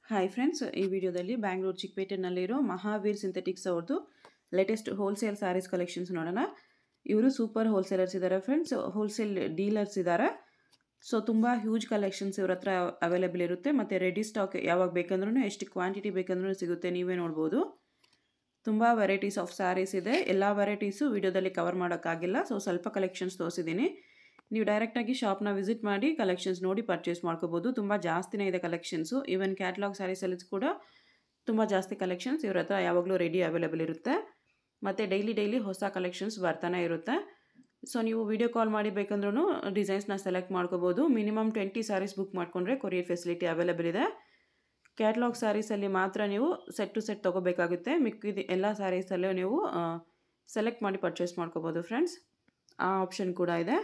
Hi friends ಈ ವಿಡಿಯೋದಲ್ಲಿ ಬ್ಯಾಂಗ್ಳೂರು ಚಿಕ್ಕಪೇಟೆನಲ್ಲಿರೋ ಮಹಾವೀರ್ ಸಿಂಥೆಟಿಕ್ಸ್ ಅವ್ರದ್ದು ಲೇಟೆಸ್ಟ್ ಹೋಲ್ಸೇಲ್ ಸ್ಯಾರೀಸ್ ಕಲೆಕ್ಷನ್ಸ್ ನೋಡೋಣ ಇವರು ಸೂಪರ್ ಹೋಲ್ಸೇಲರ್ಸ್ ಇದ್ದಾರೆ ಫ್ರೆಂಡ್ಸ್ ಹೋಲ್ಸೇಲ್ ಡೀಲರ್ಸ್ ಇದ್ದಾರೆ ಸೊ ತುಂಬ ಹ್ಯೂಜ್ ಕಲೆಕ್ಷನ್ಸ್ ಇವ್ರ ಹತ್ರ ಅವೈಲೇಬಲ್ ಇರುತ್ತೆ ಮತ್ತು ರೆಡಿ ಸ್ಟಾಕ್ ಯಾವಾಗ ಬೇಕಂದ್ರೂ ಎಷ್ಟು ಕ್ವಾಂಟಿಟಿ ಬೇಕಂದ್ರೂ ಸಿಗುತ್ತೆ ನೀವೇ ನೋಡ್ಬೋದು ತುಂಬ ವೆರೈಟೀಸ್ ಆಫ್ ಸ್ಯಾರೀಸ್ ಇದೆ ಎಲ್ಲ ವೆರೈಟೀಸು ವಿಡಿಯೋದಲ್ಲಿ ಕವರ್ ಮಾಡೋಕ್ಕಾಗಿಲ್ಲ ಸೊ ಸ್ವಲ್ಪ ಕಲೆಕ್ಷನ್ಸ್ ತೋರಿಸಿದ್ದೀನಿ ನೀವು ಡೈರೆಕ್ಟಾಗಿ ಶಾಪ್ನ ವಿಸಿಟ್ ಮಾಡಿ ಕಲೆಕ್ಷನ್ಸ್ ನೋಡಿ ಪರ್ಚೇಸ್ ಮಾಡ್ಕೋಬೋದು ತುಂಬ ಜಾಸ್ತಿನೇ ಇದೆ ಕಲೆಕ್ಷನ್ಸು ಈವನ್ ಕ್ಯಾಟ್ಲಾಗ್ ಸ್ಯಾರೀಸಲ್ಲಿ ಕೂಡ ತುಂಬ ಜಾಸ್ತಿ ಕಲೆಕ್ಷನ್ಸ್ ಇವ್ರ ಹತ್ರ ಯಾವಾಗಲೂ ರೆಡಿ ಅವೈಲೇಬಲ್ ಇರುತ್ತೆ ಮತ್ತು ಡೈಲಿ ಡೈಲಿ ಹೊಸ ಕಲೆಕ್ಷನ್ಸ್ ಬರ್ತಾನೆ ಇರುತ್ತೆ ಸೊ ನೀವು ವಿಡಿಯೋ ಕಾಲ್ ಮಾಡಿ ಬೇಕಂದ್ರೂ ಡಿಸೈನ್ಸ್ನ ಸೆಲೆಕ್ಟ್ ಮಾಡ್ಕೋಬೋದು ಮಿನಿಮಮ್ ಟ್ವೆಂಟಿ ಸ್ಯಾರೀಸ್ ಬುಕ್ ಮಾಡಿಕೊಂಡ್ರೆ ಕೊರಿಯರ್ ಫೆಸಿಲಿಟಿ ಅವೈಲೇಬಲ್ ಇದೆ ಕ್ಯಾಟ್ಲಾಗ್ ಸ್ಯಾರೀಸಲ್ಲಿ ಮಾತ್ರ ನೀವು ಸೆಟ್ ಟು ಸೆಟ್ ತೊಗೋಬೇಕಾಗುತ್ತೆ ಮಿಕ್ಕಿದ ಎಲ್ಲ ಸ್ಯಾರೀಸಲ್ಲೂ ನೀವು ಸೆಲೆಕ್ಟ್ ಮಾಡಿ ಪರ್ಚೇಸ್ ಮಾಡ್ಕೋಬೋದು ಫ್ರೆಂಡ್ಸ್ ಆ ಆಪ್ಷನ್ ಕೂಡ ಇದೆ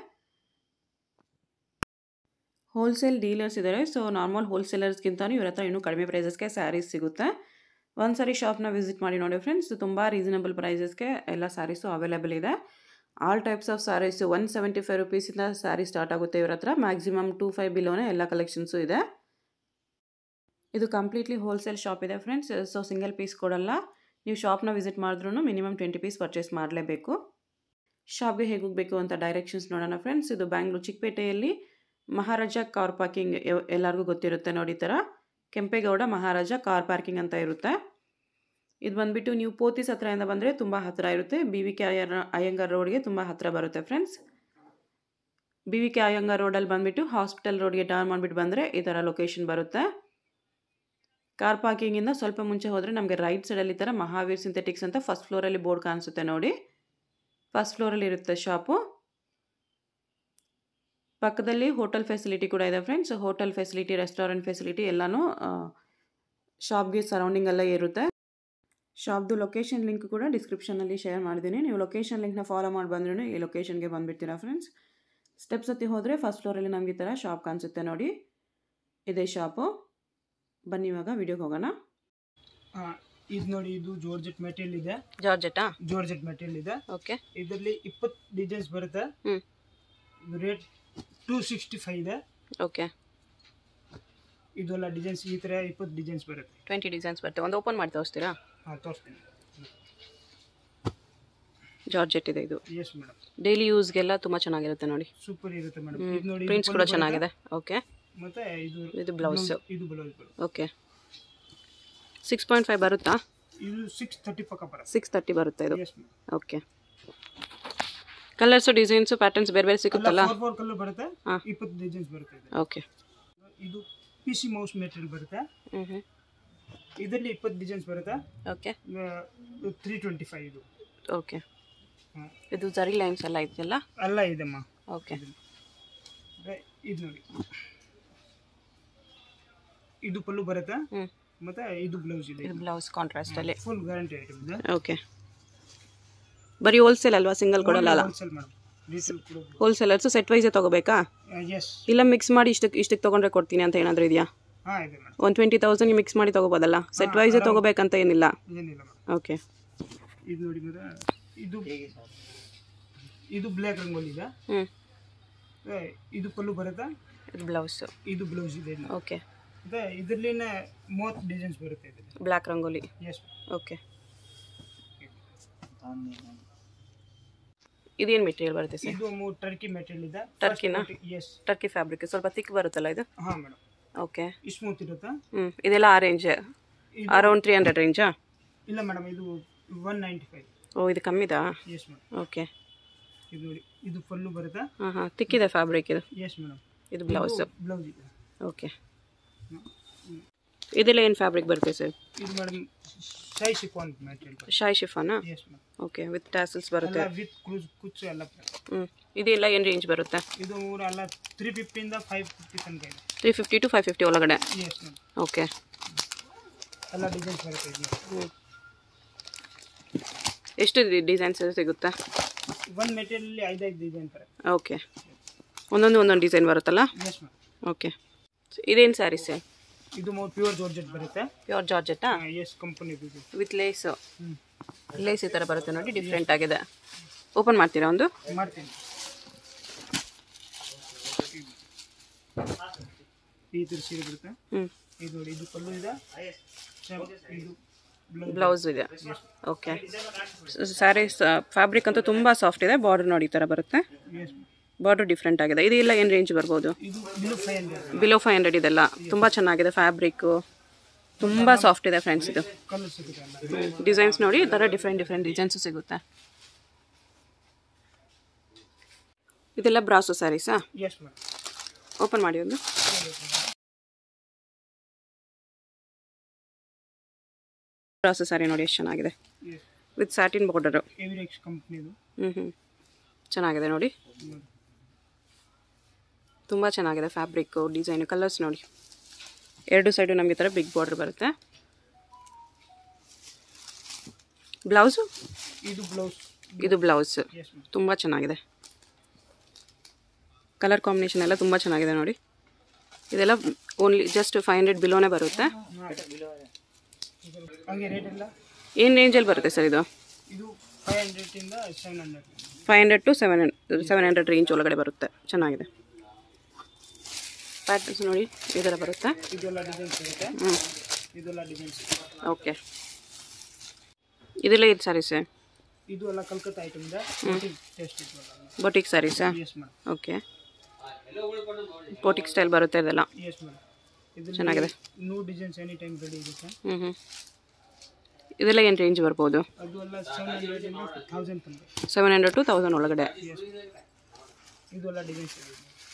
ಹೋಲ್ಸೇಲ್ ಡೀಲರ್ಸ್ ಇದ್ದಾರೆ ಸೊ ನಾರ್ಮಲ್ ಹೋಲ್ಸೇಲರ್ಸ್ಗಿಂತನೂ ಇವ್ರ ಹತ್ರ ಇನ್ನೂ ಕಡಿಮೆ ಪ್ರೈಸಸ್ಗೆ ಸ್ಯಾರೀಸ್ ಸಿಗುತ್ತೆ ಒಂದು ಸಾರಿ ಶಾಪ್ನ ವಿಸಿಟ್ ಮಾಡಿ ನೋಡಿ ಫ್ರೆಂಡ್ಸ್ ತುಂಬ ರೀಸನಬಲ್ ಪ್ರೈಸಸ್ಗೆ ಎಲ್ಲ ಸ್ಯಾರೀಸು ಅವೈಲೇಬಲ್ ಇದೆ all types of saris one seventy five ರುಪೀಸಿಂದ ಸ್ಯಾರಿ ಸ್ಟಾರ್ಟ್ ಆಗುತ್ತೆ ಇವ್ರ ಹತ್ರ ಮ್ಯಾಕ್ಸಿಮಮ್ ಟೂ ಫೈವ್ ಬಿಲೋನೇ ಎಲ್ಲ ಕಲೆಕ್ಷನ್ಸು ಇದೆ ಇದು ಕಂಪ್ಲೀಟ್ಲಿ ಹೋಲ್ಸೇಲ್ ಶಾಪ್ ಇದೆ ಫ್ರೆಂಡ್ಸ್ ಸೊ ಸಿಂಗಲ್ ಪೀಸ್ ಕೊಡಲ್ಲ ನೀವು ಶಾಪ್ನ ವಿಸಿಟ್ ಮಾಡಿದ್ರೂ ಮಿನಿಮಮ್ ಟ್ವೆಂಟಿ ಪೀಸ್ ಪರ್ಚೇಸ್ ಮಾಡಲೇಬೇಕು ಶಾಪ್ಗೆ ಹೇಗೆ ಹೋಗಬೇಕು ಅಂತ ಡೈರೆಕ್ಷನ್ಸ್ ನೋಡೋಣ ಫ್ರೆಂಡ್ಸ್ ಇದು ಬ್ಯಾಂಗ್ಳೂರು ಚಿಕ್ಕಪೇಟೆಯಲ್ಲಿ ಮಹಾರಾಜ ಕಾರ್ ಪಾರ್ಕಿಂಗ್ ಎಲ್ಲರಿಗೂ ಗೊತ್ತಿರುತ್ತೆ ನೋಡಿ ಥರ ಕೆಂಪೇಗೌಡ ಮಹಾರಾಜ ಕಾರ್ ಪಾರ್ಕಿಂಗ್ ಅಂತ ಇರುತ್ತೆ ಇದು ಬಂದುಬಿಟ್ಟು ನೀವು ಪೋತಿಸ್ ಹತ್ರದಿಂದ ಬಂದರೆ ತುಂಬ ಹತ್ತಿರ ಇರುತ್ತೆ B V K Iyer Iyengar ರೋಡ್ಗೆ ತುಂಬ ಹತ್ತಿರ ಬರುತ್ತೆ friends B V K Iyengar ರೋಡಲ್ಲಿ ಬಂದುಬಿಟ್ಟು ಹಾಸ್ಪಿಟಲ್ ರೋಡ್ಗೆ ಟರ್ನ್ ಮಾಡಿಬಿಟ್ಟು ಬಂದರೆ ಈ ಥರ ಲೊಕೇಶನ್ ಬರುತ್ತೆ ಕಾರ್ ಪಾರ್ಕಿಂಗಿಂದ ಸ್ವಲ್ಪ ಮುಂಚೆ ಹೋದರೆ ನಮಗೆ ರೈಟ್ ಸೈಡಲ್ಲಿ ಈ ಥರ ಮಹಾವೀರ್ ಸಿಂಥೆಟಿಕ್ಸ್ ಅಂತ ಫಸ್ಟ್ ಫ್ಲೋರಲ್ಲಿ ಬೋರ್ಡ್ ಕಾಣಿಸುತ್ತೆ ನೋಡಿ ಫಸ್ಟ್ ಫ್ಲೋರಲ್ಲಿ ಇರುತ್ತೆ ಶಾಪು ಪಕ್ಕದಲ್ಲಿ ಹೋಟೆಲ್ ಫೆಸಿಲಿಟಿ ಕೂಡ ಇದೆ friends hotel facility restaurant facility ಎಲ್ಲನೂ ಶಾಪ್ಗೆ ಸರೌಂಡಿಂಗಲ್ಲೇ ಇರುತ್ತೆ ಶಾಪ್ದು ಲೊಕೇಶನ್ ಲಿಂಕ್ ಕೂಡ ಡಿಸ್ಕ್ರಿಪ್ಷನಲ್ಲಿ ಶೇರ್ ಮಾಡಿದ್ದೀನಿ ನೀವು ಲೊಕೇಶನ್ ಲಿಂಕ್ನ ಫಾಲೋ ಮಾಡಿ ಬಂದ್ರೂ ಈ ಲೊಕೇಶನ್ಗೆ ಬಂದುಬಿಡ್ತೀರಾ ಫ್ರೆಂಡ್ಸ್ ಸ್ಟೆಪ್ಸ್ ಹತ್ತಿ ಹೋದರೆ ಫಸ್ಟ್ ಫ್ಲೋರಲ್ಲಿ ನಮಗೆ ಈ ಥರ ಶಾಪ್ ಕಾಣಿಸುತ್ತೆ ನೋಡಿ ಇದೇ ಶಾಪು ಬನ್ನಿ ಇವಾಗ ವಿಡಿಯೋಗೆ ಹೋಗೋಣ ಇದು ನೋಡಿ ಇದು ಜೋರ್ಜೆಟ್ ಮೆಟೀರಿಯಲ್ ಇದೆ ಜಾರ್ಜೆಟಾ ಜೋರ್ಜೆಟ್ ಮೆಟೀರಿಯಲ್ ಇದೆ ಓಕೆ ಇದರಲ್ಲಿ ಇಪ್ಪತ್ತು ಡಿಸೈನ್ಸ್ ಬರುತ್ತೆ ಹ್ಞೂ ರೇಟ್ ಟೂ ಸಿಕ್ಸ್ಟಿ ಫೈವ್ ಇದೆ ಓಕೆ ಇದೆಲ್ಲ ಡಿಸೈನ್ಸ್ ಈ ಥರ ಇಪ್ಪತ್ತು ಡಿಸೈನ್ಸ್ ಬರುತ್ತೆ ಟ್ವೆಂಟಿ ಡಿಸೈನ್ಸ್ ಬರುತ್ತೆ ಒಂದು ಓಪನ್ ಮಾಡಿ ತೋರಿಸ್ತೀರಾ ಹಾಂ ತೋರಿಸ್ತೀನಿ ಜಾರ್ಜೆಟ್ ಇದೆ ಇದು ಎಸ್ ಮೇಡಮ್ ಡೈಲಿ ಯೂಸ್ಗೆಲ್ಲ ತುಂಬ ಚೆನ್ನಾಗಿರುತ್ತೆ ನೋಡಿ ಸೂಪರ್ ಇರುತ್ತೆ ಮೇಡಮ್ ಇದು ನೋಡಿ ಪ್ರಿಂಟ್ಸ್ ಕೂಡ ಚೆನ್ನಾಗಿದೆ ಓಕೆ ಮತ್ತೆ ಇದು ಇದು ಬ್ಲೌಸ್ ಇದು ಬ್ಲೌಸ್ ಬರುತ್ತೆ ಓಕೆ ಸಿಕ್ಸ್ ಪಾಯಿಂಟ್ ಫೈವ್ ಬರುತ್ತಾ ಇದು ಸಿಕ್ಸ್ ತರ್ಟಿ ಪಕ್ಕ ಬರುತ್ತೆ ಸಿಕ್ಸ್ ತರ್ಟಿ ಬರುತ್ತೆ ಇದು yes madam okay colours designs patterns ಬೇರೆ ಬೇರೆ ಸಿಗುತ್ತಲ್ಲ ಫೋರ್ ಫೋರ್ ಕಲರ್ ಬರುತ್ತೆ ಹಾ. ಇಪ್ಪತ್ತು ಡಿಸೈನ್ಸ್ ಬರುತ್ತೆ ಇದು ಓಕೆ ಇದು ಪಿ ಸಿ ಮೌಸ್ ಮೆಟೀರಿಯಲ್ ಬರುತ್ತೆ ಹ್ಞೂ ಹ್ಞೂ ಇದರಲ್ಲಿ ಇಪ್ಪತ್ತು ಡಿಸೈನ್ಸ್ ಬರುತ್ತೆ ಓಕೆ ತ್ರೀ ಟ್ವೆಂಟಿ ಫೈವ್ ಇದು ಓಕೆ ಹಾಂ ಇದು ಜರಿ ಲೈನ್ಸ್ ಎಲ್ಲ ಇದೆಯಲ್ಲ ಅಲ್ಲ ಇದೆಮ್ಮ ಓಕೆ ಅದೇ ಇದು ನೋಡಿ ಇದು ಪಲ್ಲು ಬರುತ್ತೆ ಹ್ಞೂ ಮತ್ತೆ ಇದು ಬ್ಲೌಸ್ ಇದೆ ಇದು ಬ್ಲೌಸ್ ಕಾಂಟ್ರಾಸ್ಟಲ್ಲಿ ಫುಲ್ ಗ್ಯಾರಂಟಿ ಐಟಮ್ ಇದೆ ಓಕೆ ಬರೀ ಹೋಲ್ಸೇಲ್ ಅಲ್ವಾ ಸಿಂಗಲ್ ಕೊಡಲ್ಲ ಅಲ್ಲ ಹೋಲ್ಸೇಲ್ ಮೇಡಮ್ ರೀಸೇಲ್ ಕೂಡ ಹೋಲ್ಸೇಲರ್ಸು ಸೆಟ್ ವೈಸೇ ತೊಗೋಬೇಕಾ ಎಸ್ ಇಲ್ಲ ಮಿಕ್ಸ್ ಮಾಡಿ ಇಷ್ಟಕ್ಕೆ ಇಷ್ಟಕ್ಕೆ ತೊಗೊಂಡ್ರೆ ಕೊಡ್ತೀನಿ ಅಂತ ಏನಾದರೂ ಇದೆಯಾ ಹಾಂ ಇದೆ ಮೇಡಮ್ ಒಂದು ಟ್ವೆಂಟಿ ತೌಸಂಡ್ಗೆ ಮಿಕ್ಸ್ ಮಾಡಿ ತೊಗೋಬೋದಲ್ಲ ಸೆಟ್ ವೈಸೇ ತೊಗೋಬೇಕಂತ ಏನಿಲ್ಲ ಏನಿಲ್ಲ ಮೇಡಮ್ ಓಕೆ ಇದು ನೋಡಿ ಮತ್ತೆ ಇದು ಇದು ಬ್ಲ್ಯಾಕ್ ರಂಗೋಲಿ ಇದೆ ಹ್ಞೂ ಏ, ಇದು ಪಲ್ಲು ಬರುತ್ತೆ ಇದು ಬ್ಲೌಸು ಇದು ಬ್ಲೌಸ್ ಇದೆ ಓಕೆ ಮತ್ತೆ ಇದರಲ್ಲಿನ ಮೂವತ್ತು ಡಿಸೈನ್ಸ್ ಬರುತ್ತೆ ಇದರಲ್ಲಿ ಬ್ಲ್ಯಾಕ್ ರಂಗೋಲಿ ಎಸ್ ಓಕೆ ಇದೇನು ಮೆಟೀರಿಯಲ್ ಬರುತ್ತೆ ಸರ್ ಇದು ಟರ್ಕಿ ಮೆಟೀರಿಯಲ್ ಇದೆ ಟರ್ಕಿನಾ? ಎಸ್ ಟರ್ಕಿ ಫ್ಯಾಬ್ರಿಕ್ ಸ್ವಲ್ಪ ತಿಕ್ ಬರುತ್ತಲ್ಲ ಇದು ಹಾಂ ಮೇಡಮ್ ಓಕೆ ಸ್ಮೂತ್ ಇರುತ್ತೆ ಹ್ಞೂ ಇದೆಲ್ಲ ಆ ರೇಂಜ್ ಇದು ಅರೌಂಡ್ ತ್ರೀ ಹಂಡ್ರೆಡ್ ರೇಂಜಾ ಇಲ್ಲ ಮೇಡಮ್ ಇದು ಒನ್ ನೈಂಟಿ ಫೈವ್ ಓ ಇದು ಕಮ್ಮಿದಾ ಎಸ್ ಮೇಡಮ್ ಓಕೆ ಇದು ನೋಡಿ ಇದು ಪಲ್ಲು ಬರುತ್ತೆ ಹಾಂ ಹಾಂ ತಿಕ್ಕಿದೆ ಫ್ಯಾಬ್ರಿಕ್ ಇದು ಎಸ್ ಮೇಡಮ್ ಇದು ಬ್ಲೌಸು ಬ್ಲೌಸ್ ಇದೆ ಓಕೆ ಇದೆಲ್ಲ ಏನು ಫ್ಯಾಬ್ರಿಕ್ ಬರುತ್ತೆ ಸರ್ ಇದು ಮೇಡಮ್ ಸೈ ಶಿಫಾನ್ ಮೆಟೀರಿಯಲ್ ಶಾಯ್ ಶಿಫಾನಾ yes madam okay with tassels ಬರುತ್ತೆ ಎಲ್ಲ ವಿತ್ ಕ್ರೂಸ್ ಕುಚ್ಚು ಎಲ್ಲ ಬರುತ್ತೆ. ಹ್ಞೂ ಇದೆಲ್ಲ ಏನು ರೇಂಜ್ ಬರುತ್ತೆ ಇದು ಊರ ಎಲ್ಲ ತ್ರೀ ಫಿಫ್ಟಿಯಿಂದ ಫೈವ್ ಫಿಫ್ಟಿ ತನಕ ಇದೆ three fifty to five fifty ಒಳಗಡೆ ಎಸ್ ಮೇಡಮ್ ಓಕೆ ಎಲ್ಲ ಡಿಸೈನ್ಸ್ ಬರುತ್ತೆ ಇದು ಹ್ಞೂ ಎಷ್ಟು ಡಿಸೈನ್ಸ್ ಸಿಗುತ್ತೆ ಒಂದು ಮೆಟೀರಿಯಲ್ ಐದೈದು ಡಿಸೈನ್ ಬರುತ್ತೆ ಓಕೆ ಒಂದೊಂದು ಒಂದೊಂದು ಡಿಸೈನ್ ಬರುತ್ತಲ್ಲ ಎಸ್ ಮೇಡಮ್ ಓಕೆ ಇದೇನು ಸ್ಯಾರಿ ಸರ್ ಇದು ಪ್ಯೂರ್ ಜಾರ್ಜೆಟ್ ಬರುತ್ತೆ ಪ್ಯೂರ್ ಜಾರ್ಜೆಟಾ ಎಸ್ ಕಂಪನಿ ಇದು ವಿತ್ ಲೇಸು ಹ್ಞೂ ಲೇಸ್ ಈ ಥರ ಬರುತ್ತೆ ನೋಡಿ ಡಿಫ್ರೆಂಟ್ ಆಗಿದೆ ಓಪನ್ ಮಾಡ್ತೀರಾ ಒಂದು ಮಾಡ್ತೀನಿ ಈ ಥರ ಸೀರೆ ಬರುತ್ತೆ ಹ್ಞೂ ಇದು ನೋಡಿ ಇದು ಪಲ್ಲು ಇದೆ ಇದು ಬ್ಲೌಸ್ ಬ್ಲೌಸ್ ಇದೆ ಓಕೆ ಸ್ಯಾರಿ ಫ್ಯಾಬ್ರಿಕ್ ಅಂತೂ ತುಂಬ ಸಾಫ್ಟ್ ಇದೆ ಬಾರ್ಡರ್ ನೋಡಿ ಈ ಥರ ಬರುತ್ತೆ ಎಸ್ ಬಾರ್ಡರ್ ಡಿಫ್ರೆಂಟ್ ಆಗಿದೆ ಇದು ಇಲ್ಲ ಏನು ರೇಂಜ್ ಬರ್ಬೋದು ಇದು below five hundred below five hundred ಇದೆಲ್ಲ ತುಂಬ ಚೆನ್ನಾಗಿದೆ ಫ್ಯಾಬ್ರಿಕ್ಕು ತುಂಬ ಸಾಫ್ಟ್ ಇದೆ ಫ್ರೆಂಡ್ಸ್ ಇದು ಕಲರ್ ಸಿಗುತ್ತೆ ಅಲ್ಲ ಡಿಸೈನ್ಸ್ ನೋಡಿ ಈ ಥರ ಡಿಫ್ರೆಂಟ್ ಡಿಫ್ರೆಂಟ್ ಡಿಸೈನ್ಸು ಸಿಗುತ್ತೆ ಇದೆಲ್ಲ ಬ್ರಾಸೋ ಸ್ಯಾರೀಸಾ ಎಸ್ ಮೇಡಮ್ ಓಪನ್ ಮಾಡಿ ಒಂದು ಬ್ರಾಸೋ ಸ್ಯಾರಿ ನೋಡಿ ಎಷ್ಟು ಚೆನ್ನಾಗಿದೆ ಎಸ್ ವಿತ್ ಸ್ಯಾಟಿನ್ ಬಾರ್ಡರು ಎವಿರೆಕ್ಸ್ ಕಂಪ್ನಿದು ಹ್ಞೂ ಹ್ಞೂ ಚೆನ್ನಾಗಿದೆ ನೋಡಿ ತುಂಬ ಚೆನ್ನಾಗಿದೆ ಫ್ಯಾಬ್ರಿಕ್ಕು ಡಿಸೈನು ಕಲರ್ಸ್ ನೋಡಿ ಎರಡು ಸೈಡು ನಮಗೆ ಥರ ಬಿಗ್ ಬಾರ್ಡರ್ ಬರುತ್ತೆ ಬ್ಲೌಸು ಇದು ಬ್ಲೌಸ್ ಇದು ಬ್ಲೌಸ್ ಎಸ್ ಮೇಡಮ್ ತುಂಬ ಚೆನ್ನಾಗಿದೆ ಕಲರ್ ಕಾಂಬಿನೇಷನ್ ಎಲ್ಲ ತುಂಬ ಚೆನ್ನಾಗಿದೆ ನೋಡಿ ಇದೆಲ್ಲ ಓನ್ಲಿ ಜಸ್ಟ್ ಫೈವ್ ಹಂಡ್ರೆಡ್ ಬಿಲೋನೇ ಬರುತ್ತೆ ಹಂಗೆ ರೇಟ್ ಎಲ್ಲ ಏನು ರೇಂಜಲ್ಲಿ ಬರುತ್ತೆ ಸರ್ ಇದು ಇದು ಫೈವ್ ಹಂಡ್ರೆಡಿಂದ seven hundred five hundred to seven seven hundred range ಒಳಗಡೆ ಬರುತ್ತೆ ಚೆನ್ನಾಗಿದೆ ಪ್ಯಾಟರ್ನ್ಸ್ ನೋಡಿ ಈ ಥರ ಬರುತ್ತೆ ಇದೆಲ್ಲ ಡಿಸೈನ್ ಸಿಗುತ್ತೆ ಹ್ಞೂ ಇದೆಲ್ಲ ಡಿಸೈನ್ ಸಿಗುತ್ತೆ ಓಕೆ ಇದೆಲ್ಲ ಇದು ಸ್ಯಾರೀಸೇ ಇದು ಎಲ್ಲ ಕಲ್ಕತ್ತಾ ಐಟಮ್ ಇದೆ ಟೇಸ್ಟ್ ಇತ್ತು ಬೊಟಿಕ್ ಸ್ಯಾರೀಸಾ yes madam okay boutique style ಬರುತ್ತೆ ಇದೆಲ್ಲ ಎಸ್ ಮೇಡಮ್ ಇದು ಚೆನ್ನಾಗಿದೆ new designs any time ready ಇರುತ್ತೆ ಹ್ಞೂ ಹ್ಞೂ ಇದೆಲ್ಲ ಏನು ರೇಂಜ್ ಬರ್ಬೋದು ಅದು ಎಲ್ಲ ಸೆವೆನ್ ಹಂಡ್ರೆಡಿಂದ ಥೌಸಂಡ್ ತನಕ ಸೆವೆನ್ ಹಂಡ್ರೆಡ್ ಟು ತೌಸಂಡ್ ಒಳಗಡೆ ಎಸ್ ಇದು ಎಲ್ಲ ಡಿಸೈನ್ಸ್ ಇದೆ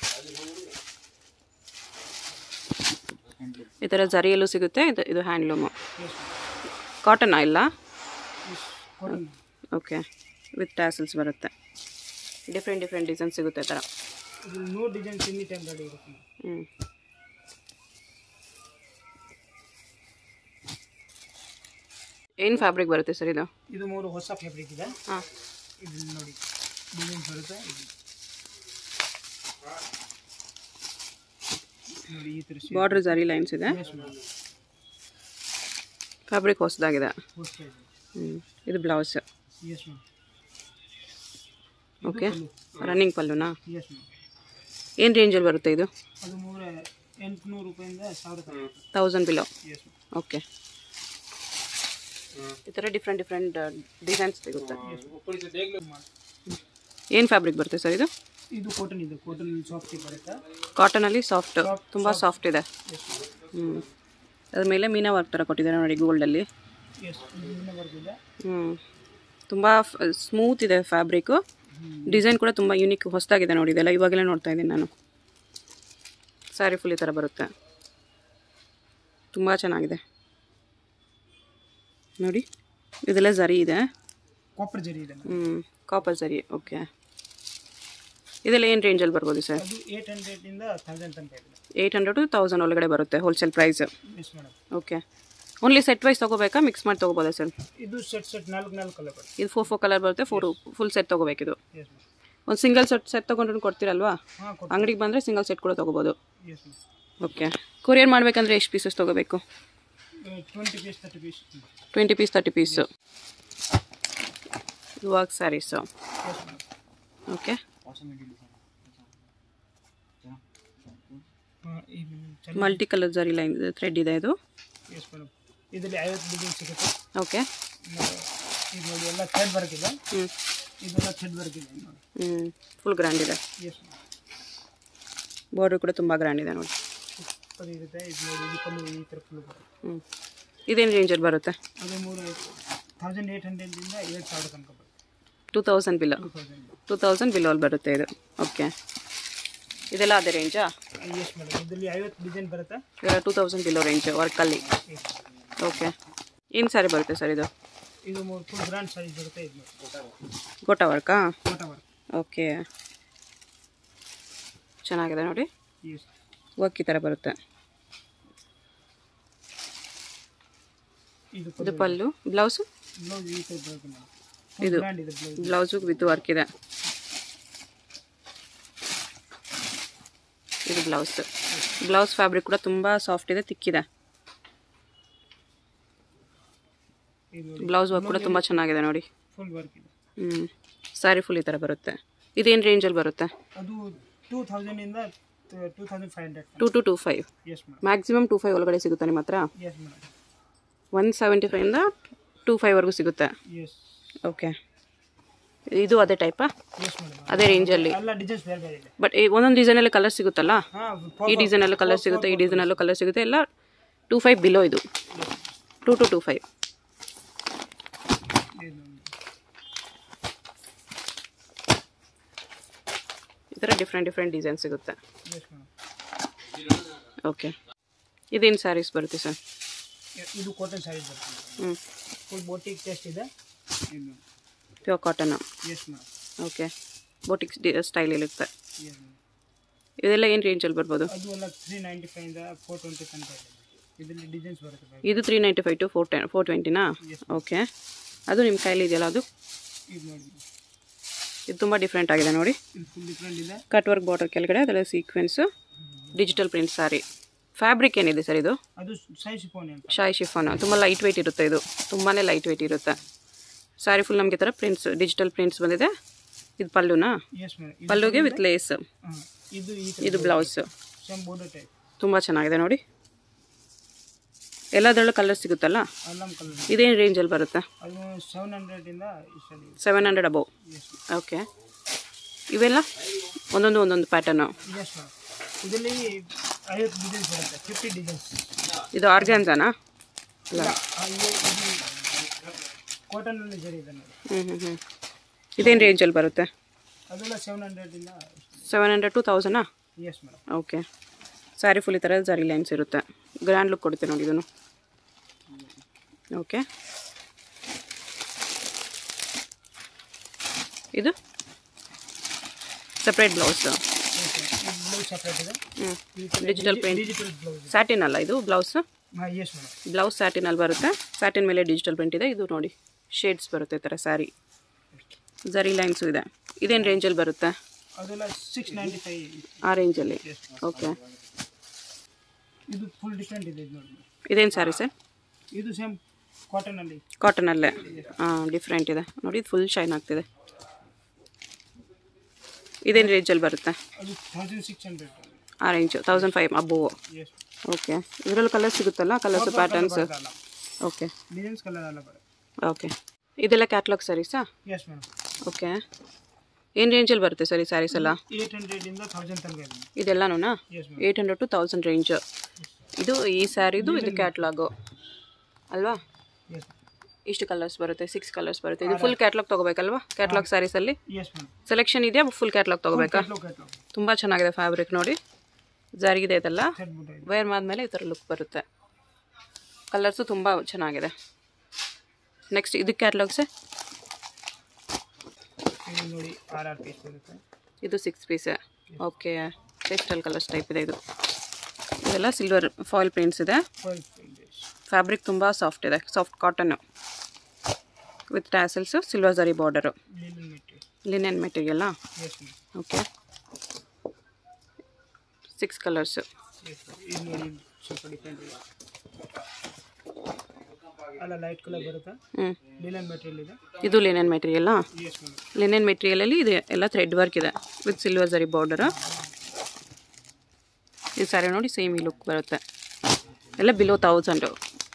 ಈ ಥರ ಜರಿಯಲ್ಲೂ ಸಿಗುತ್ತೆ ಇದು ಇದು ಹ್ಯಾಂಡ್ಲೂಮು ಎಸ್ ಕಾಟನಾ ಇಲ್ಲ ಎಸ್ ಕೊಡೋಣ ಓಕೆ ವಿತ್ ಟ್ಯಾಸಲ್ಸ್ ಬರುತ್ತೆ ಡಿಫ್ರೆಂಟ್ ಡಿಫ್ರೆಂಟ್ ಡಿಸೈನ್ ಸಿಗುತ್ತೆ ಈ ಥರ ಇದು new designs any time ready ಇರುತ್ತೆ ಹ್ಞೂ ಏನು ಫ್ಯಾಬ್ರಿಕ್ ಬರುತ್ತೆ ಸರ್ ಇದು ಇದು ಮೂರು ಹೊಸ ಫ್ಯಾಬ್ರಿಕ್ ಇದೆ ಹಾಂ ಇದು ನೋಡಿ ಡಿಸೈನ್ಸ್ ಬರುತ್ತೆ ಇದು ನೋಡಿ ಈ ಥರ ಬಾರ್ಡ್ರ್ ಜರಿ ಲೈನ್ಸ್ ಇದೆ ಎಸ್ ಮೇಡಮ್ ಫ್ಯಾಬ್ರಿಕ್ ಹೊಸದಾಗಿದೆ ಹೊಸ ಇದೆ ಹ್ಞೂ ಇದು blouse yes ma'am okay running ಪಲ್ಲುನಾ ಎಸ್ ಮ್ಯಾಮ್ ಏನು ರೇಂಜಲ್ಲಿ ಬರುತ್ತೆ ಇದು ಅದು ಮೂರ ಎಂಟುನೂರು ರೂಪಾಯಿಂದ ಸಾವಿರ ತನಕ thousand below yes ma'am okay ಈ ಥರ ಡಿಫ್ರೆಂಟ್ ಡಿಫ್ರೆಂಟ್ ಡಿಸೈನ್ಸ್ ಸಿಗುತ್ತೆ ಏನು ಫ್ಯಾಬ್ರಿಕ್ ಬರುತ್ತೆ ಸರ್ ಇದು ಇದು ಕಾಟನ್ ಇದೆ ಕಾಟನ್ ಸಾಫ್ಟ್ ಬರುತ್ತೆ ಕಾಟನಲ್ಲಿ ಸಾಫ್ಟ್ ತುಂಬ ಸಾಫ್ಟ್ ಇದೆ ಎಸ್ ಮ್ಯಾಮ್ ಹ್ಞೂ ಅದ್ರ ಮೇಲೆ ಮೀನಾ ವರ್ಕ್ ಥರ ಕೊಟ್ಟಿದ್ದಾರೆ ನೋಡಿ ಗೋಲ್ಡಲ್ಲಿ ಎಸ್ ಇದು ಇನ್ನೂ ಬರ್ತಿದೆ ಹ್ಞೂ ತುಂಬ ಸ್ಮೂತ್ ಇದೆ ಫ್ಯಾಬ್ರಿಕ್ಕು ಡಿಸೈನ್ ಕೂಡ ತುಂಬ ಯೂನಿಕ್ ಹೊಸದಾಗಿದೆ ನೋಡಿ ಇದೆಲ್ಲ ಇವಾಗಲೇ ನೋಡ್ತಾ ಇದ್ದೀನಿ ನಾನು ಸ್ಯಾರಿ ಫುಲ್ ಈ ಥರ ಬರುತ್ತೆ ತುಂಬ ಚೆನ್ನಾಗಿದೆ ನೋಡಿ ಇದೆಲ್ಲ ಜರಿ ಇದೆ ಕಾಪರ್ ಜರಿ ಇದೆ ma'am. ಹ್ಞೂ ಕಾಪರ್ ಜರಿ ಓಕೆ ಇದೆಲ್ಲ ಏನು ರೇಂಜಲ್ಲಿ ಬರ್ಬೋದು ಸರ್ ಅದು ಏಯ್ಟ್ ಹಂಡ್ರೆಡಿಂದ ತೌಸಂಡ್ ತನಕ ಇದೆ ಏಯ್ಟ್ ಹಂಡ್ರೆಡ್ ಟು ತೌಸಂಡ್ ಒಳಗಡೆ ಬರುತ್ತೆ wholesale price yes madam okay only set wise ತೊಗೋಬೇಕಾ ಮಿಕ್ಸ್ ಮಾಡಿ ತೊಗೋಬೋದಾ ಸರ್ ಇದು ಸೆಟ್ ಸೆಟ್ ನಾಲ್ಕು ನಾಲ್ಕು ಕಲರ್ ಬರುತ್ತೆ ಇದು ಫೋರ್ ಫೋರ್ ಕಲರ್ ಬರುತ್ತೆ ಫೋರ್ ಫುಲ್ ಸೆಟ್ ತೊಗೋಬೇಕಿದು ಎಸ್ ಮ್ಯಾಮ್ ಒಂದು ಸಿಂಗಲ್ ಸೆಟ್ ಸೆಟ್ ತೊಗೊಂಡ್ರು ಕೊಡ್ತೀರಲ್ವಾ ಹಾಂ ಕೊಟ್ಟು ಅಂಗಡಿಗೆ ಬಂದರೆ ಸಿಂಗಲ್ ಸೆಟ್ ಕೂಡ ತೊಗೋಬೋದು ಎಸ್ ಮ್ಯಾಮ್ ಓಕೆ ಕೊರಿಯರ್ ಮಾಡಬೇಕಂದ್ರೆ ಎಷ್ಟು ಪೀಸಸ್ ತೊಗೋಬೇಕು twenty piece thirty piece twenty piece thirty piece ಇವಾಗ ಸ್ಯಾರೀಸು ಎಸ್ ಮೇಡಮ್ ಓಕೆ ಹಾಂ ಇದು ಚೆನ್ನಾಗಿ multi colour zari line thread ಇದೆ ಇದು ಎಸ್ ಮೇಡಮ್ ಇದರಲ್ಲಿ ಐವತ್ತು ಡಿಸೈನ್ ಸಿಗುತ್ತೆ ಓಕೆ ಆಮೇಲೆ ಇದು ನೋಡಿ ಎಲ್ಲ ಥ್ರೆಡ್ ವರ್ಕ್ ಇದೆ ಹ್ಞೂ ಇದೆಲ್ಲ ಥ್ರೆಡ್ ವರ್ಕ್ ಇದೆ ನೋಡಿ ಹ್ಞೂ ಫುಲ್ ಗ್ರ್ಯಾಂಡ್ ಇದೆ ಎಸ್ ಬಾರ್ಡ್ರ್ ಕೂಡ ತುಂಬ ಗ್ರ್ಯಾಂಡ್ ಇದೆ ನೋಡಿ ಸೂಪರ್ ಇರುತ್ತೆ ಇದು ನೋಡಿ ಇದು ಫುಲ್ಲು ಈ ಥರ ಫುಲ್ಲು ಬರುತ್ತೆ ಹ್ಞೂ ಇದೇನು ರೇಂಜಲ್ಲಿ ಬರುತ್ತೆ ಅದು ಮೂರು ತೌಸಂಡ್ ಏಯ್ಟ್ ಹಂಡ್ರೆಡಿಂದ ಏಳು ಸಾವಿರ ತನಕ ಬರುತ್ತೆ two thousand below two thousand two thousand ಬಿಲೋಲ್ಲಿ ಬರುತ್ತೆ ಇದು ಓಕೆ ಇದೆಲ್ಲ ಅದೇ ರೇಂಜಾ ಎಸ್ ಮೇಡಮ್ ಇದರಲ್ಲಿ ಐವತ್ತು ಡಿಸೈನ್ ಬರುತ್ತೆ ಇದೆಲ್ಲ ಟೂ ತೌಸಂಡ್ ಬಿಲೋ ರೇಂಜ್ ವರ್ಕಲ್ಲಿ ಎಸ್ ಓಕೆ ಏನು ಸ್ಯಾರಿ ಬರುತ್ತೆ ಸರ್ ಇದು ಇದು ಮೂರು ಫುಲ್ ಗ್ರ್ಯಾಂಡ್ ಸೈಜ್ ಬರುತ್ತೆ ಇದು ನೋಡಿ ಗೋಟಾ ವರ್ಕಾ ಫೋಟೋ ವರ್ಕ್ ಓಕೆ ಚೆನ್ನಾಗಿದೆ ನೋಡಿ ಎಸ್ ವರ್ಕ್ ಈ ಥರ ಬರುತ್ತೆ ಇದು ಇದು ಪಲ್ಲು ಬ್ಲೌಸು ಬ್ಲೌಸ್ ಈ ಟೈಪ್ ಬರುತ್ತೆ ಮೇಡಮ್ ಇದು ಗ್ರ್ಯಾಂಡ್ ಇದೆ ಬ್ಲೌಸ್ ಬ್ಲೌಸು ವಿತ್ ವರ್ಕ್ ಇದೆ ಇದು ಬ್ಲೌಸ್ ಬ್ಲೌಸ್ ಫ್ಯಾಬ್ರಿಕ್ ಕೂಡ ತುಂಬ ಸಾಫ್ಟ್ ಇದೆ ತಿಕ್ಕಿದೆ ಇದು ಬ್ಲೌಸ್ ವರ್ಕ್ ಕೂಡ ತುಂಬ ಚೆನ್ನಾಗಿದೆ ನೋಡಿ ಫುಲ್ ವರ್ಕ್ ಇದೆ ಹ್ಞೂ ಸ್ಯಾರಿ ಫುಲ್ ಈ ಥರ ಬರುತ್ತೆ ಇದೇನು ರೇಂಜಲ್ಲಿ ಬರುತ್ತೆ ಅದು ಟೂ ತೌಸಂಡಿಂದ two thousand five hundred to to two five yes madam maximum two five ಒಳಗಡೆ ಸಿಗುತ್ತೆ ನಿಮ್ಮ ಹತ್ರ ಎಸ್ ಮೇಡಮ್ ಒನ್ ಸೆವೆಂಟಿ ಫೈವಿಂದ ಟೂ ಫೈವ್ವರೆಗೂ ಸಿಗುತ್ತೆ ಎಸ್ ಓಕೆ ಇದು ಅದೇ ಟೈಪಾ ಎಸ್ ಮೇಡಮ್ ಅದೇ ರೇಂಜಲ್ಲಿ ಎಲ್ಲ ಡಿಸೈನ್ಸ್ ಬೇರೆ ಬೇರೆ ಇದೆ ಬಟ್ ಒಂದೊಂದು ಡಿಸೈನಲ್ಲಿ ಕಲರ್ ಸಿಗುತ್ತಲ್ಲ ಹಾಂ ಈ ಡಿಸೈನಲ್ಲೂ ಕಲರ್ ಸಿಗುತ್ತೆ ಈ ಡಿಸೈನಲ್ಲೂ ಕಲರ್ ಸಿಗುತ್ತೆ ಎಲ್ಲ ಟೂ ಫೈವ್ ಬಿಲೋ ಇದು ಟೂ ಟು ಟೂ ಫೈವ್ ಈ ಥರ ಡಿಫ್ರೆಂಟ್ ಡಿಫ್ರೆಂಟ್ ಡಿಸೈನ್ ಸಿಗುತ್ತೆ ಎಸ್ ಮೇಡಮ್ ಓಕೆ ಇದೇನು ಸ್ಯಾರೀಸ್ ಬರುತ್ತೆ ಸರ್ ಇದು ಕಾಟನ್ ಸ್ಯಾರೀಸ್ ಬರ್ತದೆ ಹ್ಞೂ ಫುಲ್ ಬೋಟಿಕ್ ಟೆಸ್ಟ್ ಇದೆ ಇದು pure cotton yes madam okay boutiques ಡಿ ಸ್ಟೈಲ್ ಇರುತ್ತೆ ಎಸ್ ಮೇಡಮ್ ಇದೆಲ್ಲ ಏನು ರೇಂಜಲ್ಲಿ ಬರ್ಬೋದು ಅದು ಎಲ್ಲ ತ್ರೀ ನೈಂಟಿ ಫೈವಿಂದ ಫೋರ್ ಟ್ವೆಂಟಿ ತನಕ ಇದೆ ಇದರಲ್ಲಿ ಡಿಸೈನ್ಸ್ ಬರುತ್ತೆ ಬೇರೆ. ಇದು three ninety five to four ten four ಟ್ವೆಂಟಿನಾ ಓಕೆ ಅದು ನಿಮ್ಮ ಕೈಲಿ ಇದೆಯಲ್ಲ ಅದು ಇದು ನೋಡಿ ಇದು ತುಂಬ ಡಿಫ್ರೆಂಟ್ ಆಗಿದೆ ನೋಡಿ ಇದು ಫುಲ್ ಡಿಫ್ರೆಂಟ್ ಇದೆ ಕಟ್ ವರ್ಕ್ ಬಾರ್ಡರ್ ಕೆಳಗಡೆ ಅದೆಲ್ಲ sequence digital print sari fabric ಏನಿದೆ ಸರ್ ಇದು ಅದು ಸೈಜ್ ಫೋನ್ ಅಂತ ಶಾಯಿ ಶಿಫಾನ್ ತುಂಬ ಲೈಟ್ ವೆಯ್ಟ್ ಇರುತ್ತೆ ಇದು ತುಂಬಾ ಲೈಟ್ ವೆಯ್ಟ್ ಇರುತ್ತೆ ಸ್ಯಾರಿ ಫುಲ್ ನಮಗೆ ಥರ ಪ್ರಿಂಟ್ಸ್ ಡಿಜಿಟಲ್ ಪ್ರಿಂಟ್ಸ್ ಬಂದಿದೆ ಇದು ಪಲ್ಲುನಾ ಎಸ್ ಮೇಡಮ್ ಪಲ್ಲುಗೆ ವಿತ್ ಲೇಸ್ ಹಾಂ ಇದು ಈ ಇದು ಬ್ಲೌಸ್ ಸೇಮ್ ಬೋರ್ಡರ್ ಟೈಪ್ ತುಂಬ ಚೆನ್ನಾಗಿದೆ ನೋಡಿ ಎಲ್ಲದರಲ್ಲೂ ಕಲರ್ ಸಿಗುತ್ತಲ್ಲ ಅಲ್ಲಮ್ ಕಲರ್ ಇದೇನು ರೇಂಜಲ್ಲಿ ಬರುತ್ತೆ ಅದು ಸೆವೆನ್ ಹಂಡ್ರೆಡಿಂದ ಇಷ್ಟಲ್ಲಿ seven hundred above yes okay ಇವೆಲ್ಲ ಒಂದೊಂದು ಒಂದೊಂದು ಪ್ಯಾಟರ್ನು ಎಸ್ ಮೇಡಮ್ ಇದರಲ್ಲಿ ಐವತ್ತು ಡಿಸೈನ್ಸ್ ಬರುತ್ತೆ ಫಿಫ್ಟಿ ಡಿಸೈನ್ಸ್ ಇದು ಆರ್ಗ್ಯಾನ್ಸಾನಾ ಅಲ್ಲ ಕಾಟನಲ್ಲಿ ಸರಿ ಇದೆ ನೋಡಿ ಹ್ಞೂ ಹ್ಞೂ ಹ್ಞೂ ಇದೇನು ರೇಂಜಲ್ಲಿ ಬರುತ್ತೆ ಅದೆಲ್ಲ ಸೆವೆನ್ ಹಂಡ್ರೆಡಿಂದ ಸೆವೆನ್ ಹಂಡ್ರೆಡ್ ಟು ತೌಸಂಡಾ yes madam okay sari full ಈ ಥರ ಜರಿ ಲೈನ್ಸ್ ಇರುತ್ತೆ ಗ್ರ್ಯಾಂಡ್ ಲುಕ್ ಕೊಡುತ್ತೆ ನೋಡಿ ಇದನ್ನು ಓಕೆ ಇದು ಸಪ್ರೇಟ್ ಬ್ಲೌಸ್ ಬ್ಲೌಸ್ ಸಪ್ರೇಟ್ ಇದೆ ಹ್ಞೂ digital print digital blouse satin ಅಲ್ಲ ಇದು ಬ್ಲೌಸ್ ಹಾಂ ಎಸ್ ಮೇಡಮ್ ಬ್ಲೌಸ್ ಸ್ಯಾಟಿನಲ್ಲಿ ಬರುತ್ತೆ ಸ್ಯಾಟಿನ್ ಮೇಲೆ ಡಿಜಿಟಲ್ ಪ್ರಿಂಟ್ ಇದೆ ಇದು ನೋಡಿ ಶೇಡ್ಸ್ ಬರುತ್ತೆ ಈ ಥರ ಸ್ಯಾರಿ ಜರಿ ಲೈನ್ಸು ಇದೆ ಇದೇನು ರೇಂಜಲ್ಲಿ ಬರುತ್ತೆ ಅದೆಲ್ಲ ಸಿಕ್ಸ್ ನೈಂಟಿ ಫೈವ್ ಆ ರೇಂಜಲ್ಲಿ ಎಸ್ ಓಕೆ ಇದು ಫುಲ್ ಡಿಫ್ರೆಂಟ್ ಇದೆ ಇದು ನೋಡಿ ಇದೇನು ಸ್ಯಾರಿ ಸರ್ ಇದು ಸೇಮ್ ಕಾಟನಲ್ಲಿ ಕಾಟನಲ್ಲೇ ಹಾಂ ಡಿಫ್ರೆಂಟ್ ಇದೆ ನೋಡಿ ಇದು ಫುಲ್ ಶೈನ್ ಆಗ್ತಿದೆ ಇದೇನು ರೇಂಜಲ್ಲಿ ಬರುತ್ತೆ ಅದು ತೌಸಂಡ್ ಸಿಕ್ಸ್ ಹಂಡ್ರೆಡ್ ಆ range thousand five above yes okay ಇದರಲ್ಲಿ ಕಲರ್ ಸಿಗುತ್ತಲ್ಲ ಕಲರ್ಸ್ ಪ್ಯಾಟರ್ನ್ಸ್ ಬರ್ತಲ್ಲ ಓಕೆ ಡಿಸೈನ್ಸ್ ಕಲರ್ ಎಲ್ಲ ಬರುತ್ತೆ ಓಕೆ ಇದೆಲ್ಲ ಕ್ಯಾಟ್ಲಾಗ್ ಸ್ಯಾರೀಸಾ ಎಸ್ ಮೇಡಮ್ ಓಕೆ ಏನು ರೇಂಜಲ್ಲಿ ಬರುತ್ತೆ ಸರ್ ಈ ಸ್ಯಾರೀಸ್ ಎಲ್ಲ ಏಯ್ಟ್ ಹಂಡ್ರೆಡಿಂದ ತೌಸಂಡ್ ತನಕ ಇದೆ ಇದೆಲ್ಲನೂ yes madam eight hundred to thousand range ಇದು ಈ ಸ್ಯಾರಿದು ಇದು ಕ್ಯಾಟ್ಲಾಗು ಅಲ್ವಾ ಎಸ್ ಇಷ್ಟು ಕಲರ್ಸ್ ಬರುತ್ತೆ ಸಿಕ್ಸ್ ಕಲರ್ಸ್ ಬರುತ್ತೆ ಇದು ಫುಲ್ ಕ್ಯಾಟ್ಲಾಗ್ ತೊಗೋಬೇಕಲ್ವಾ ಕ್ಯಾಟ್ಲಾಗ್ ಸ್ಯಾರೀಸಲ್ಲಿ ಎಸ್ ಮೇಡಮ್ ಸೆಲೆಕ್ಷನ್ ಇದೆಯಾ ಫುಲ್ ಕ್ಯಾಟ್ಲಾಗ್ ತೊಗೋಬೇಕಾ ಕೆಟ್ಲೋ ಕೆಟ್ಲೋ ತುಂಬ ಚೆನ್ನಾಗಿದೆ ಫ್ಯಾಬ್ರಿಕ್ ನೋಡಿ ಜಾರಿಗಿದೆ ಇದೆಲ್ಲ ಸೆಟ್ ಬುಟ್ಟ ಇದೆ ವೇರ್ ಆದಮೇಲೆ ಈ ಥರ ಲುಕ್ ಬರುತ್ತೆ ಕಲರ್ಸು ತುಂಬ ಚೆನ್ನಾಗಿದೆ ನೆಕ್ಸ್ಟ್ ಇದಕ್ಕೆ ಕ್ಯಾಟ್ಲಾಗ್ಸೆ ಇದು ನೋಡಿ ಆರ್ ಆರ್ ಪೀಸ್ ಬರುತ್ತೆ ಇದು ಸಿಕ್ಸ್ ಪೀಸೆ ಓಕೆ ಪೇಸ್ಟಲ್ ಕಲರ್ಸ್ ಟೈಪ್ ಇದೆ ಇದು ಇದೆಲ್ಲ ಸಿಲ್ವರ್ ಫಾಯಿಲ್ ಪ್ರಿಂಟ್ಸ್ ಇದೆ ಫೈವ್ ಫ್ಯಾಬ್ರಿಕ್ ತುಂಬ ಸಾಫ್ಟ್ ಇದೆ soft cotton with tassels silver zari border linen material linen ಮೆಟೀರಿಯಲ್ಲ yes madam okay six colours yes ಇದು ನೋಡಿ ಸ್ವಲ್ಪ ಡಿಫ್ರೆಂಟ್ ಇದೆ ಅಲ್ಲ ಲೈಟ್ ಕಲರ್ ಬರುತ್ತೆ ಹ್ಞೂ ಲಿನನ್ ಮೆಟೀರಿಯಲ್ ಇದೆ ಇದು ಲಿನೆನ್ ಮೆಟೀರಿಯಲ್ಲ ಎಸ್ ಮೇಡಮ್ ಲಿನೆನ್ ಮೆಟೀರಿಯಲಲ್ಲಿ ಇದೆ ಎಲ್ಲ ಥ್ರೆಡ್ ವರ್ಕ್ ಇದೆ ವಿತ್ ಸಿಲ್ವರ್ ಜರಿ ಬಾರ್ಡರು ಈ ಸ್ಯಾರಿ ನೋಡಿ ಸೇಮ್ ಈ ಲುಕ್ ಬರುತ್ತೆ ಎಲ್ಲ ಬಿಲೋ ತೌಸಂಡು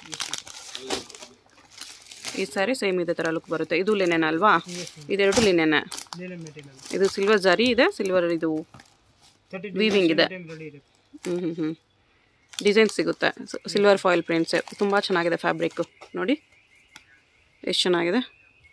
ಈ ಸ್ಯಾರಿ ಸೇಮ್ ಇದೇ ಥರ ಲುಕ್ ಬರುತ್ತೆ ಇದು ಲಿನೆನ್ ಅಲ್ವಾ ಇದೆರಡು ಲಿನೆನ್ ಲಿನನ್ ಮೆಟೀರಿಯಲ್ ಇದು ಸಿಲ್ವರ್ ಜರಿ ಇದೆ ಸಿಲ್ವರ್ ಇದು ತರ್ಟಿ Weaving ಇದೆ. ಟೈಮ್ ರೆಡಿ ಇರುತ್ತೆ ಹ್ಞೂ ಹ್ಞೂ ಹ್ಞೂ ಡಿಸೈನ್ಸ್ ಸಿಗುತ್ತೆ ಸಿಲ್ವರ್ ಫಾಯಿಲ್ ಪ್ರಿಂಟ್ಸ್ ತುಂಬ ಚೆನ್ನಾಗಿದೆ ಫ್ಯಾಬ್ರಿಕ್ಕು ನೋಡಿ ಎಷ್ಟು ಚೆನ್ನಾಗಿದೆ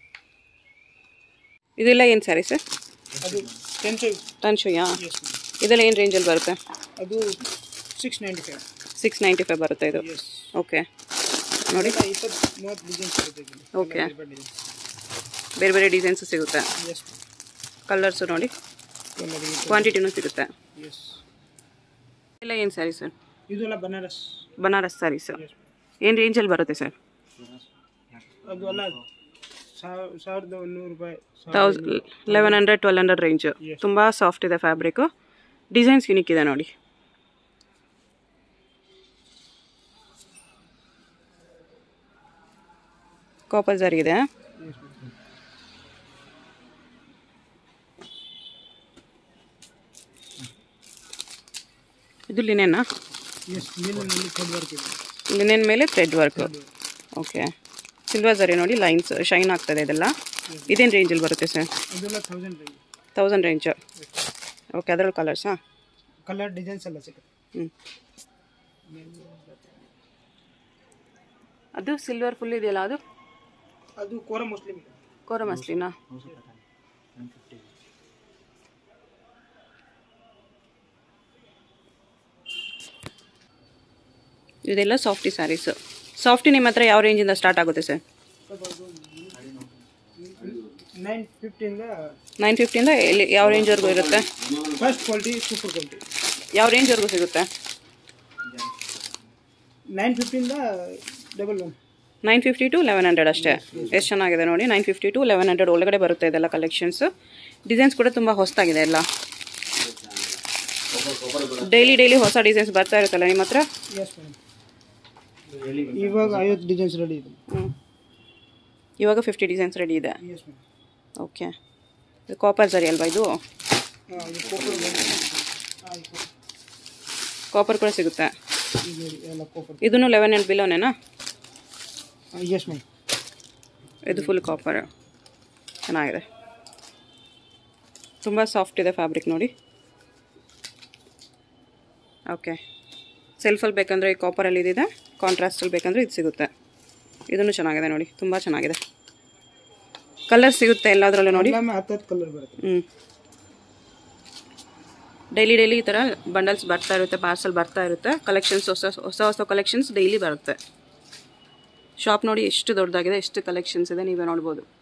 ಇದೆಲ್ಲ ಏನು ಸ್ಯಾರಿ ಸರ್ ಅದು ಟೆನ್ ಫೈವ್ ಟನ್ಶುಯಾ ಎಸ್ ಇದೆಲ್ಲ ಏನು ರೇಂಜಲ್ಲಿ ಬರುತ್ತೆ ಅದು six ninety five six ninety five ಬರುತ್ತೆ ಇದು ಎಸ್ ಓಕೆ ನೋಡಿ ಇಪ್ಪತ್ತು ಮೂವತ್ತು ಡಿಸೈನ್ಸ್ ಬರುತ್ತೆ ಇದರಲ್ಲಿ ಓಕೆ ಡಿಸೈನ್ ಬೇರೆ ಬೇರೆ ಡಿಸೈನ್ಸು ಸಿಗುತ್ತೆ ಎಸ್ ಕಲರ್ಸು ನೋಡಿ ಎಲ್ಲರಿಗೆ ಕ್ವಾಂಟಿಟಿನೂ ಸಿಗುತ್ತೆ ಎಸ್ ಎಲ್ಲ ಏನು ಸ್ಯಾರಿ ಸರ್ ಇದೆಲ್ಲ ಬನಾರಸ್ ಬನಾರಸ್ ಸ್ಯಾರೀಸು ಎಸ್ ಏನು ರೇಂಜಲ್ಲಿ ಬರುತ್ತೆ ಸರ್ ಅದು ಎಲ್ಲ ಸಾವ್- ಸಾವಿರದ ನೂರು ರೂಪಾಯಿ ಸಾವಿರ- thousand eleven hundred twelve hundred range Yes. ತುಂಬ ಸಾಫ್ಟ್ ಇದೆ ಫ್ಯಾಬ್ರಿಕ್ಕು ಡಿಸೈನ್ಸ್ ಯುನಿಕ್ ಇದೆ ನೋಡಿ ಕಾಪರ್ ಜರಿ ಇದೆ Yes, madam. ಇದು ಲಿನೆನಾ ಎಸ್ ಮೇಲಿನಲ್ಲಿ ಕಡ್ ವರ್ಕ್ ಇದೆ ಲಿನೆನ್ ಮೇಲೆ thread work okay silver zari ನೋಡಿ ಲೈನ್ಸ್ ಶೈನ್ ಆಗ್ತದೆ ಇದೆಲ್ಲ ಇದೇನು ರೇಂಜಲ್ಲಿ ಬರುತ್ತೆ ಸರ್ ಇದೆಲ್ಲ thousand range thousand range okay ಅದರಲ್ಲಿ ಕಲರ್ಸಾ ಕಲರ್ ಡಿಸೈನ್ಸ್ ಎಲ್ಲ ಸಿಗುತ್ತೆ ಹ್ಞೂ ಅದು ಸಿಲ್ವರ್ ಫುಲ್ ಇದೆಯಲ್ಲ ಅದು ಅದು ಕೋರ ಮುಸ್ಲಿಂ ಇದೆ ಕೋರ ಮಸ್ಲಿನಾ ಇದೆಲ್ಲ ಸಾಫ್ಟಿ ಸ್ಯಾರೀಸು ಸಾಫ್ಟಿ ನಿಮ್ಮ ಹತ್ರ ಯಾವ ರೇಂಜಿಂದ ಸ್ಟಾರ್ಟ್ ಆಗುತ್ತೆ ಸರ್ ನೈನ್ ಫಿಫ್ಟಿಯಿಂದ ನೈನ್ ಫಿಫ್ಟಿಯಿಂದ ಎಲ್ಲಿ ಯಾವ ರೇಂಜ್ವರೆಗೂ ಇರುತ್ತೆ ಫಸ್ಟ್ ಕ್ವಾಲಿಟಿ ಸೂಪರ್ ಕ್ವಾಲಿಟಿ ಯಾವ ರೇಂಜ್ವರೆಗೂ ಸಿಗುತ್ತೆ ನೈನ್ ಫಿಫ್ಟಿಯಿಂದ double one nine fifty to eleven hundred ಅಷ್ಟೇ ಎಷ್ಟು ಚೆನ್ನಾಗಿದೆ ನೋಡಿ nine fifty to eleven hundred ಒಳಗಡೆ ಬರುತ್ತೆ ಇದೆಲ್ಲ ಕಲೆಕ್ಷನ್ಸ್ ಡಿಸೈನ್ಸ್ ಕೂಡ ತುಂಬ ಹೊಸದಾಗಿದೆ ಎಲ್ಲ ಡೈಲಿ ಡೈಲಿ ಹೊಸ ಡಿಸೈನ್ಸ್ ಬರ್ತಾ ಇರುತ್ತಲ್ಲ ನಿಮ್ಮ ಹತ್ರ ಎಸ್ ಮೇಡಮ್ ಇವಾಗ ಐವತ್ತು ಡಿಸೈನ್ಸ್ ರೆಡಿ ಇದೆ ಹ್ಞೂ ಇವಾಗ ಫಿಫ್ಟಿ ಡಿಸೈನ್ಸ್ ರೆಡಿ ಇದೆ ಎಸ್ ಮೇಡಮ್ ಓಕೆ ಇದು ಕಾಪರ್ ಸರಿ ಅಲ್ವಾ ಇದು ಹಾಂ ಇದು ಕೋಪರ್ ಹಾಂ ಕಾಪರ್ ಕೂಡ ಸಿಗುತ್ತೆ ಇದು ಎಲ್ಲ ಕೋಪರ್ ಇದನ್ನು ಲೆವೆನ್ ಆ್ಯಂಡ್ ಬಿಲೋನೇನಾ ಎಸ್ ಮ್ಯಾಮ್ ಇದು ಫುಲ್ ಕಾಪರ್ ಚೆನ್ನಾಗಿದೆ ತುಂಬ ಸಾಫ್ಟ್ ಇದೆ ಫ್ಯಾಬ್ರಿಕ್ ನೋಡಿ ಓಕೆ ಸೆಲ್ಫಲ್ಲಿ ಬೇಕಂದರೆ ಈ ಕಾಪರಲ್ಲಿ ಇದಿದೆ ಕಾಂಟ್ರಾಸ್ಟಲ್ಲಿ ಬೇಕಂದರೆ ಇದು ಸಿಗುತ್ತೆ ಇದನ್ನು ಚೆನ್ನಾಗಿದೆ ನೋಡಿ ತುಂಬ ಚೆನ್ನಾಗಿದೆ ಕಲರ್ ಸಿಗುತ್ತೆ ಎಲ್ಲದರಲ್ಲೂ ನೋಡಿ ಎಲ್ಲಾಮೆ ಹತ್ತು ಹತ್ತು ಕಲರ್ ಬರುತ್ತೆ ಹ್ಞೂ ಡೈಲಿ ಡೈಲಿ ಈ ಥರ ಬಂಡಲ್ಸ್ ಬರ್ತಾ ಇರುತ್ತೆ ಪಾರ್ಸಲ್ ಬರ್ತಾ ಇರುತ್ತೆ ಕಲೆಕ್ಷನ್ಸ್ ಹೊಸ ಹೊಸ ಹೊಸ ಕಲೆಕ್ಷನ್ಸ್ ಡೈಲಿ ಬರುತ್ತೆ ಶಾಪ್ ನೋಡಿ ಎಷ್ಟು ದೊಡ್ಡದಾಗಿದೆ ಎಷ್ಟು ಕಲೆಕ್ಷನ್ಸ್ ಇದೆ ನೀವೇ ನೋಡ್ಬೋದು